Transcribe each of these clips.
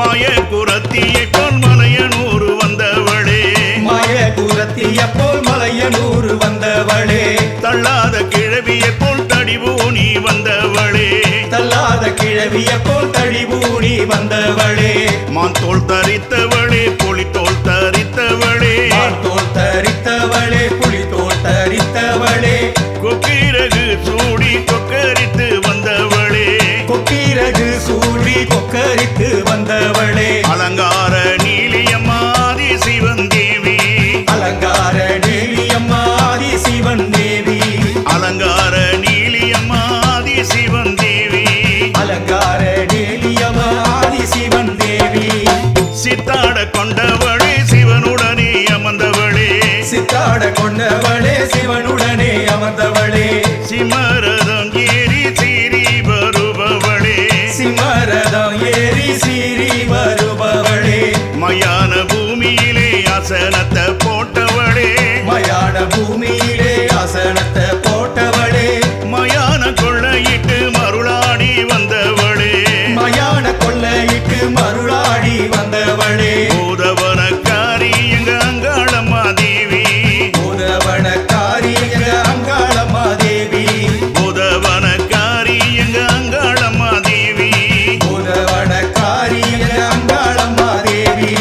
மாய குரத்தியை போல் மலையனூர் வந்தவளே மாய குரத்திய போல் மலையனூர் வந்தவளே தள்ளாத கிழவியை போல் தடிபூனி வந்தவளே தள்ளாத கிழவிய போல் தழிபூடி வந்தவளே மான் தோல் தரித்தவளே புலித்தோல் தரித்தவளே தோல் தரித்தவளே புலி தோல் தரித்தவளே கொக்கிரகு சூடி கொக்கரித்து வந்தவளே கொக்கிரகு சூடி கொக்கரித்து வந்தவளே அலங்கார நீலியம்மாதி சிவன் தேவி அலங்கார டேலியம்மாதி சிவன் தேவி அலங்கார நீலியம்மாதி சிவன் தேவி அலங்கார டேலியம்மாதி சிவன் தேவி சித்தாட கொண்டவளே சிவனுடனே அமர்ந்தவளே சித்தாட கொண்டவளே சிவனுடனே அமர்ந்தவளே சிமரதம் ஏறி சீறி வருபவளே சிம்மரதம் ஏறி சீறி வருபவளே மயான பூமியிலே அசனத்தை போட்டவளே மயான பூமியிலே ஆசனத்தை போட்டவளே மயான கொள்ளையிட்டு மருளாடி வந்தவளே மயான கொள்ளையிட்டு மருளாடி வந்தவளே பூதவனக்காரி எங்க அங்காளம்மா தேவி உதவனக்காரி எங்க அங்காளம்மா தேவி பூதவனக்காரி எங்க அங்காளம்மா தேவி உதவனக்காரி எங்க அங்காளம்மா தேவி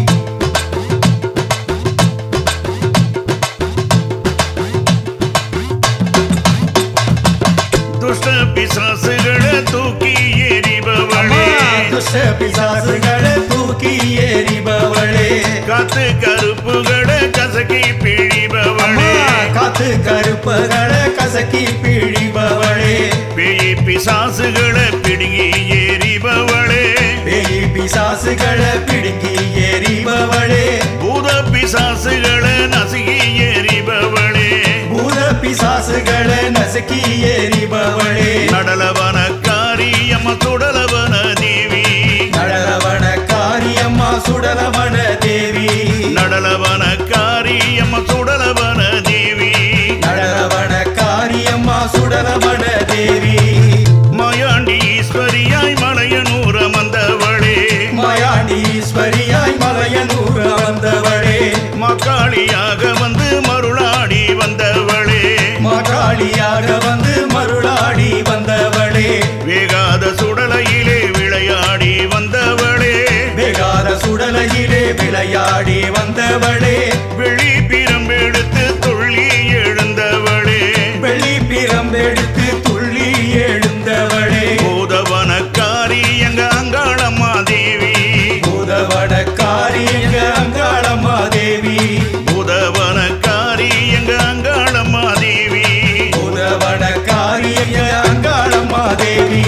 துஷ்ட பிசாசுகளை தூக்கி எறிபவளே துஷ்ட பிசாசுகளை தூக்கி எறிபவளே காத்து கருப்புகளை கசக்கி பிழிபவளே காத்து கருப்பகளை கசக்கி பிழிபவளே பேய் பிசாசுகளை பிடுங்கி எறிபவளே பேய் பிசாசுகளை பிடுங்கி எறிபவளே பூத பிசாசுகளை நசுகி எறிபவளே பூத பிசாசுகளை நசுக்கி எறிபவளே நடலவனக்காரி அம்மா சுடலவன தேவி நடலவன காரியம்மா சுடலவன தேவி நடலவனக்காரி அம்மா சுடலவன தேவி நடலவன காரியம்மா சுடலவன தேவி மாயாண்டி ஈஸ்வரியாய் மலையனூர் அமர்ந்தவளே மாயாண்டீஸ்வரியாய் மலையனூர் வந்தவளே மக்காளியாக வந்து மருளாடி வந்தவளே மாகாளியாக வந்து மருளாடி வந்தவளே வேகாத சுடலையிலே விளையாடி வந்தவளே வேகாத சுடலையிலே விளையாடி வந்தவளே வெளி பிரம்பெடுத்து துள்ளி எழுந்தவளே வெள்ளி பிரம்பெடுத்து துள்ளி எழுந்தவளே பூதவனக்காரி எங்க அங்காளம்மா தேவி பூதவட காரியங்க அங்காளம்மா தேவி பூதவனக்காரி எங்க அங்காளம்மா தேவி பூதவட காரியங்க அங்காளம்மா தேவி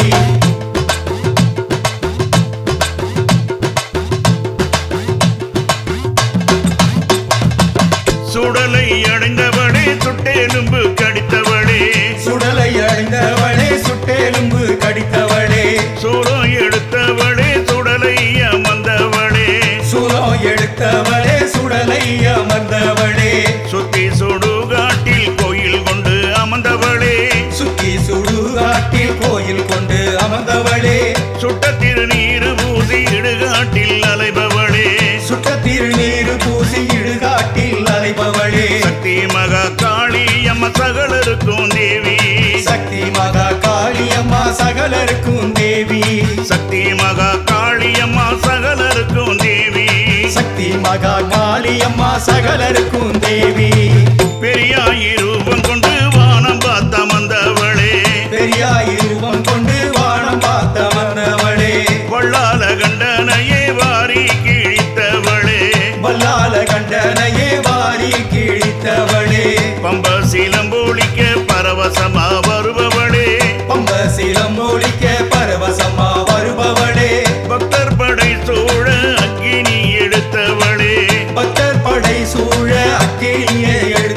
சுடலை அடைந்தவளே சுட்டெலும்பு கடித்தவளே சுடலை அடைந்தவளே சுட்டெலும்பு கடித்தவளே சூடம் எடுத்தவளே சுடலை அமர்ந்தவளே சுலம் எடுத்தவளே சுடலை அமர்ந்தவளே சுத்தி சுடுகாட்டில் கோயில் கொண்டு அமர்ந்தவளே சுத்தி சுடுகாட்டில் கோயில் கொண்டு அமர்ந்தவளே சுட்ட திருநீர் பூசி இடுகாட்டில் அலைபவளே சுட்ட திருநீர் பூசி இடுகாட்டில் அலைபவளே சக்தி மகா காளி அம்ம சகலருக்கும் தேவி சக்தி மகா காளியம்மா சகலருக்கும் தேவி சக்தி மகா காளி அம்மா சகலருக்கும் தேவி சக்தி மகா காளியம்மா சகலருக்கும் தேவி பெரியாயி ரூபம் கொண்டு வானம் பார்த்த மந்தவளே பெரியாய் ரூபம் கொண்டு வானம் பார்த்த வந்தவளே கொள்ளால கண்டனையே வாரி கிழித்தவளே வல்லால கண்டனையே வாரி கிழித்தவளே பம்ப சிலம்பொழிக்க பரவசமா வருபவளே பம்ப சிலம் ஒழிக்க பரவசமா வருபவளே பக்தர் படை சூழ அக்கினி எடுத்தவளே பக்தர் படை சூழ அக்கினியை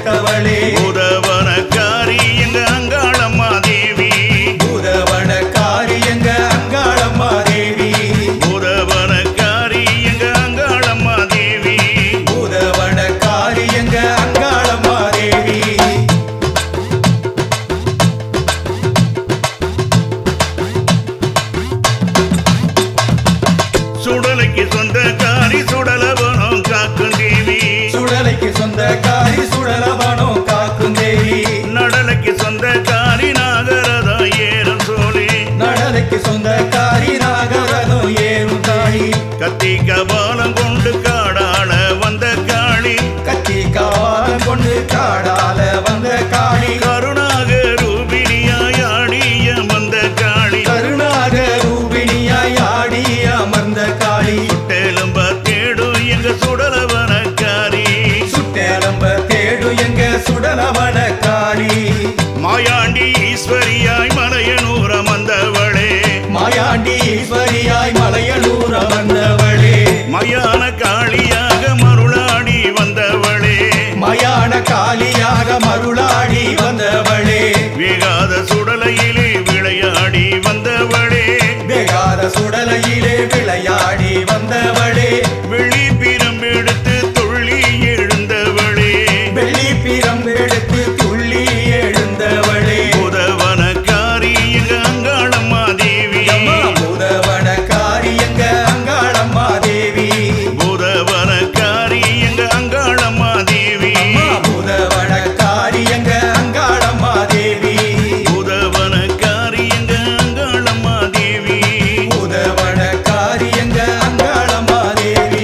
சுடலைக்கு சொந்த காரி சுடலவனம் காக்கும் தேவி சுடலைக்கு சொந்த காரி சுடலவனோ காக்கும் தேவி நடலைக்கு சொந்த காரி நாகரதா ஏறும் சோழி நடலைக்கு சொந்த காரி நாகரதம் ஏறும் தாயி கத்தி கபாலம் கொண்டு காடாள வந்த காளி கத்தி காலம் கொண்டு காடால வந்த காளி கருணாக ரூபிணியாய் ஆடிய வந்த காளி கருணாக ரூபிணியாய் ஆடி அமர்ந்த காளி தெலும்ப தேடும் எங்க சுடலவனக்காரி சுட்டேலம்ப தேடு எங்க சுடலவன காளி மாயாண்டி ஈஸ்வரியாய் மலையனூர வந்தவளே மாயாண்டி ஈஸ்வரியாய் மலையலூர வந்தவளே மயான காளியாக மருளாடி வந்தவளே மயான காளியாக மருளாடி வந்தவளே வேகாத சுடலையிலே விளையாடி வந்தவளே வேகாத சுடலையிலே விளையாடி வந்தவளே வெளி பிரம்பெடுத்து துள்ளி எழுந்தவளே வெள்ளி பிரம்பெடுத்து துள்ளி எழுந்தவளே புதவனக்காரி எங்க அங்காளம்மா தேவி அம்மா புதவன காரியங்க அங்காளம்மா தேவி புதவனக்காரி எங்க அங்காளம்மா தேவி அம்மா புதவன காரியங்க அங்காளம்மா தேவி புதவனக்காரி எங்க அங்காளம்மா தேவி புதவன காரியங்க அங்காளம்மா தேவி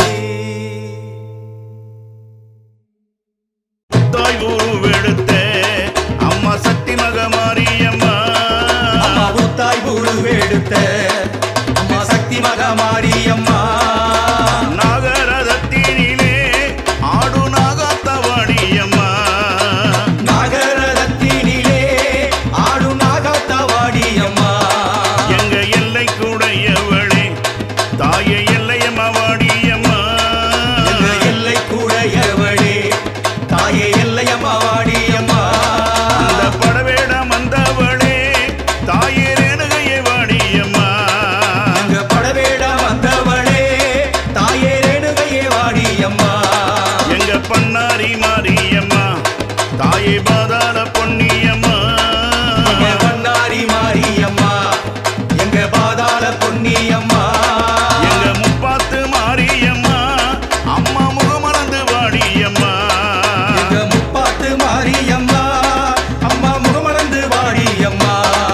தாய் உருவெடுத்த அம்மா சக்தி மகமாரியம்மா அம்மா புத்தாய் உருவெடுத்த அம்மா சக்தி மகமாரி அம்மா நாகரதத்தினிலே ஆடு நாகாத்தவாடியம்மா நாகரத்தினிலே ஆடு நாகாத்தவாடி அம்மா எங்க எல்லை கூடையவளே தாயை எல்லையம்மா வாடியம்மா எங்க எல்லை கூடையவளே தாயே எல்லையம்மா வாடி அம்மா அந்த படவேடம் வந்தவளே தாயே ரேணுகையை வாடியம்மா அங்க படவேட வந்தவளே தாயே ரேணுகையே வாடி அம்மா எங்க பண்ணாரி மாரியம்மா தாயை பாதாள பொன்னியம்மா எங்க பண்ணாரி மாரி அம்மா எங்க பாதாள பொன்னி அம்மா எங்க முப்பாத்து மாரியம்மா அம்மா முகமலர்ந்து வாடியம்மா எங்க முப்பாத்து மாரி அம்மா அம்மா முகமலர்ந்து வாடி அம்மா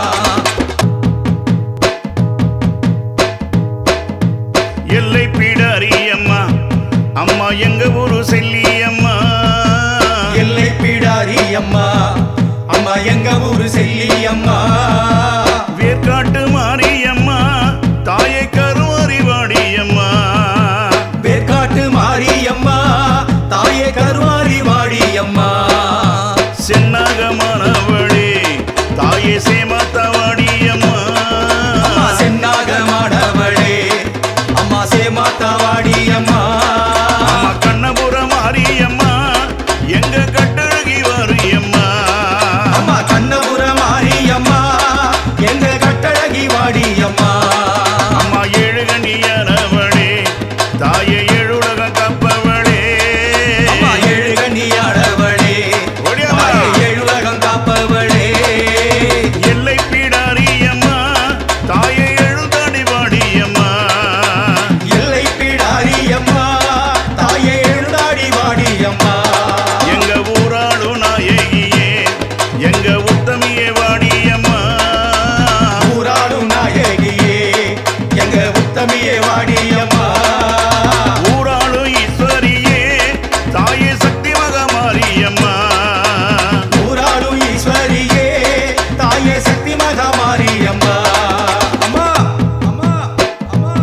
எல்லை பீடாரியம்மா அம்மா எங்க ஊரு செல்லியம்மா எல்லை பீடாரி அம்மா அம்மா எங்க ஊரு செல்லி அம்மா வேர்க்காட்டு மாரியம்மா தாயை கருவாரி வாடியம்மா வேர்க்காட்டு மாரி அம்மா தாயே கருவாரி வாடி அம்மா சென்னாகமானவளே தாயே சேமாத்த வாடியம்மா அம்மா சென்னாக மாடவளே அம்மா சேமாத்தா வாடி அம்மா அம்மா கண்ணபுர மாரியம்மா எங்க கட்டழகி வாரியம்மா அம்மா கண்ணபுர மாரி அம்மா எங்க கட்டழகி வாடி அம்மா அம்மா ஏழுகனியானவளே தாயை எழுலகம் கப்பவளே அம்மா ஏழு கண்ணியாடவளே ஓடியாம்மா. தாயே ஏழுலகம் காப்பவளே எல்லை பீடாரியம்மா தாயை எழுந்தாடி வாடியம்மா எல்லை பீடாரி அம்மா தாயே எழுந்தாடி வாடி அம்மா எங்க ஊராளு நாயகியே எங்க உத்தமியே வாடியம்மா ஊராடும் நாயகியே எங்க உத்தமியே வாடி அம்மா ஊராளு ஈஸ்வரியே தாயே சக்தி மகமாரியம்மா ஊராடும் ஈஸ்வரியே தாயே சக்தி மகமாரி அம்மா அம்மா அம்மா அம்மா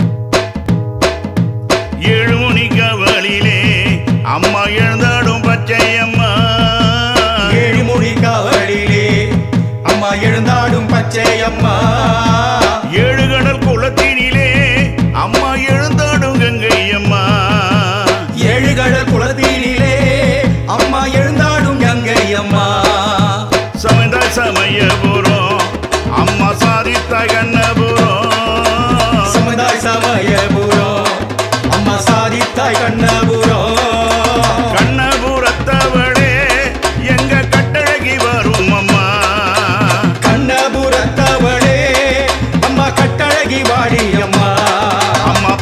ஏழு மணி கவலிலே அம்மா எழுந்தாடும் பச்சையம்மா ஏழு மொழி காவலிலே அம்மா எழுந்தாடும் பச்சை அம்மா ஏழு கடல் குளத்தினிலே அம்மா எழுந்தாடும் கங்கையம்மா ஏழு கடல் குளத்தினிலே அம்மா எழுந்தாடும் கங்கை அம்மா சமைந்த சமயபுரம் அம்மா சாதித்த கண்ணபுரம் சமுதாய சமயபுரம் அம்மா சாதித்தாய் கண்ணபுரம் கண்ணபுரத்தவளே எங்க கட்டழகி வரும் அம்மா கண்ணபுரத்தவளே அம்மா கட்டழகி வாடி அம்மா அம்மா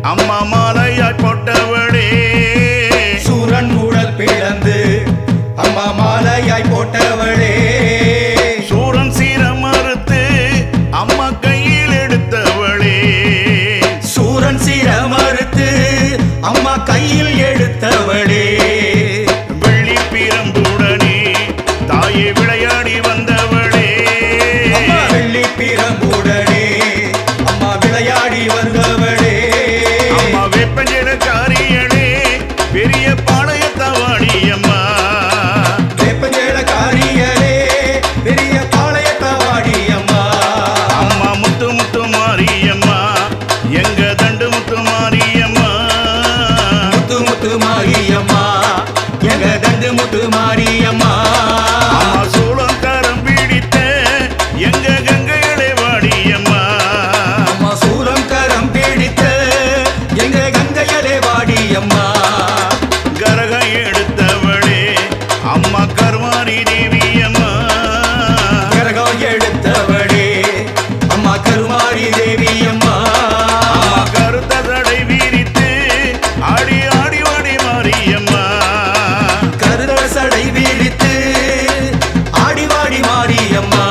அம்மா மாலையாய் போட்டவளே சூரன் உடல் பிளந்து அம்மா மாலையாய் போட்டவளே சூரன் சீரம் மறுத்து அம்மா கையில் எடுத்தவளே சூரன் சிர மறுத்து அம்மா கையில் எடுத்தவளே வெள்ளி பிரம்புடனே தாயே விளையாடி வந்தவளே அம்மா வெள்ளி பிரம்புடனே அம்மா விளையாடி வந்தவளே அம்மா வேப்பஞ்செடக்காரியளே பெரிய பாளையத்தவாடி அம்மா வேப்பஞ்சேல காரியலே பெரிய பாளையத்தவாடி அம்மா அம்மா முத்து முத்து மாரியம்மா எங்க தண்டு முத்து மாரியம்மா முத்து முத்து மாரியம்மா எங்க தண்டு முத்து மாரியம்மா அம்மா சூளம் கரம் பிடித்த எங்க கங்கைகளே வாடியம்மா அம்மா சூரம் கரம் பிடித்த எங்க கங்கையலே வாடியம்மா கரகம் எடுத்தவளே அம்மா கருமாரி தேவி அம்மா கரகம் எடுத்தவளே அம்மா கருமாரி தேவி அம்மா அம்மா கருத்த தடை விரித்து ஆடி ஆடி வாடி மாரியம்மா கருத சடை விரித்து ஆடிவாடி மாரியம்மா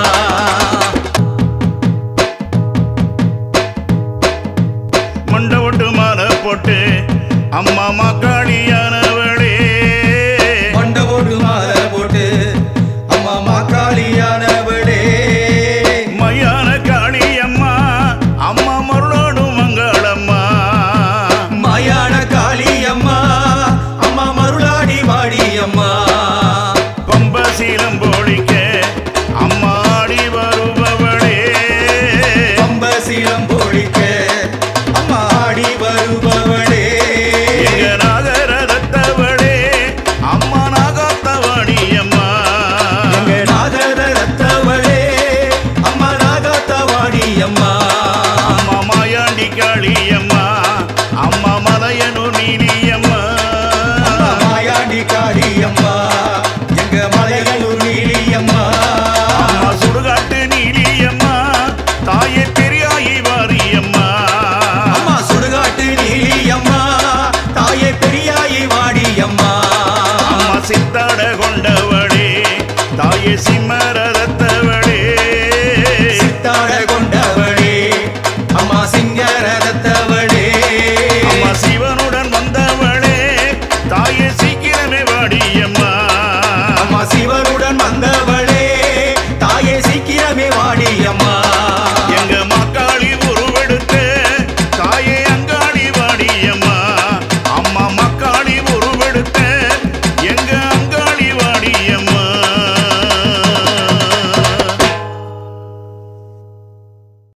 மண்ட ஒட்டு மாலை போட்டு அம்மா மாக்காளியானவளே மண்டபோடு மாலை போட்டு அம்மா மாக்காளியானவளே மையான காளியம்மா அம்மா மருளோடு மங்களம்மா மாயான காளியம்மா அம்மா மருளாடி வாடியம்மா பம்ப சீலம் போடிக்க அம்மா ஆடி வருபவளே பம்ப சீலம் பொழிக்க அம்மா ஆடி வருபவளே எங்க நாகரதத்தவளே அம்மா நாகாத்தவாடி அம்மா எங்க நாகர ரத்தவளே அம்மா நாகாத்தவாடி அம்மா அம்மா மாயாண்டி காளியம்மா அம்மா மலையனூர் நீலியம்மா அம்மா மாயாண்டி காளியம்மா எங்க மலைகளூர் நீலியம்மா அம்மா சுடுகாட்டு நீலியம்மா தாயே பெரியாயி வாரியம்மா அம்மா சுடுகாட்டு நீலியம்மா தாயே பெரியாயி வாடியம்மா அம்மா சித்தாட கொண்டவளே தாயே சிம்மரதத்தவளே சித்தாட கொண்டவளே அம்மா சிங்கரதத்தவளே அம்மா சிவனுடன் வந்தவளே தாயே சீக்கிரமே வாடியம்மா அம்மா சிவனுடன் வந்தவளே தாயே சீக்கிரமே வாடியம்மா